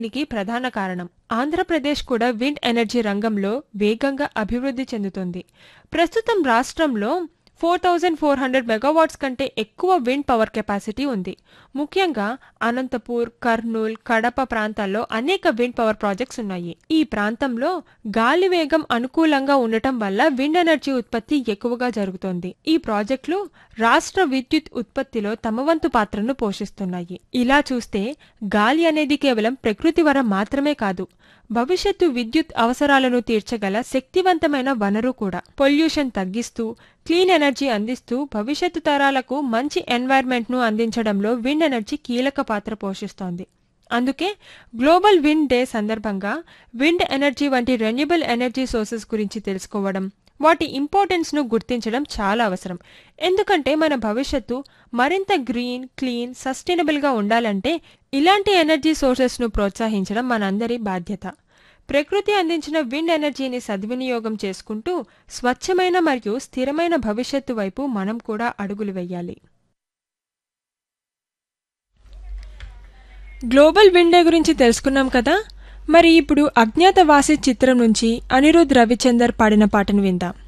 దీనికి ప్రధాన కారణం ఆంధ్రప్రదేశ్ కూడా విండ్ ఎనర్జీ రంగంలో వేగంగా అభివృద్ధి చెందుతుంది ప్రస్తుతం రాష్ట్రంలో four thousand four hundred megawatts కంటే ఎక్కువ విండ్ పవర్ కెపాసిటీ ఉంది ముఖ్యంగా అనంతపూర్ కర్నూల్ కడప ప్రాంతాల్లో అనేక విండ్ పవర్ ప్రాజెక్ట్స్ ఉన్నాయి ఈ ప్రాంతంలో గాలి వేగం అనుకూలంగా ఉండటం వల్ల విండ్ ఎనర్జీ ఉత్పత్తి ఎక్కువగా జరుగుతోంది ఈ ప్రాజెక్టులు రాష్ట్ర విద్యుత్ ఉత్పత్తిలో తమ వంతు పాత్రను పోషిస్తున్నాయి ఇలా చూస్తే గాలి అనేది కేవలం ప్రకృతి వరం మాత్రమే కాదు భవిష్యత్తు విద్యుత్ అవసరాలను తీర్చగల శక్తివంతమైన వనరు కూడా పొల్యూషన్ తగ్గిస్తూ క్లీన్ ఎనర్జీ అందిస్తూ భవిష్యత్తు తరాలకు మంచి ఎన్వైర్న్మెంట్ను అందించడంలో విండ్ ఎనర్జీ కీలక పాత్ర పోషిస్తోంది అందుకే గ్లోబల్ విండ్ డే సందర్భంగా విండ్ ఎనర్జీ వంటి రెన్యూబుల్ ఎనర్జీ సోర్సెస్ గురించి తెలుసుకోవడం వాటి ఇంపార్టెన్స్ను గుర్తించడం చాలా అవసరం ఎందుకంటే మన భవిష్యత్తు మరింత గ్రీన్ క్లీన్ సస్టైనబుల్గా ఉండాలంటే ఇలాంటి ఎనర్జీ సోర్సెస్ను ప్రోత్సహించడం మనందరి బాధ్యత ప్రకృతి అందించిన విండ్ ఎనర్జీని సద్వినియోగం చేసుకుంటూ స్వచ్ఛమైన మరియు స్థిరమైన భవిష్యత్తు వైపు మనం కూడా అడుగులు వేయాలి గ్లోబల్ విండ్ డే గురించి తెలుసుకున్నాం కదా మరి ఇప్పుడు అజ్ఞాతవాసి చిత్రం నుంచి అనిరుద్ రవిచందర్ పాడిన పాటను విందాం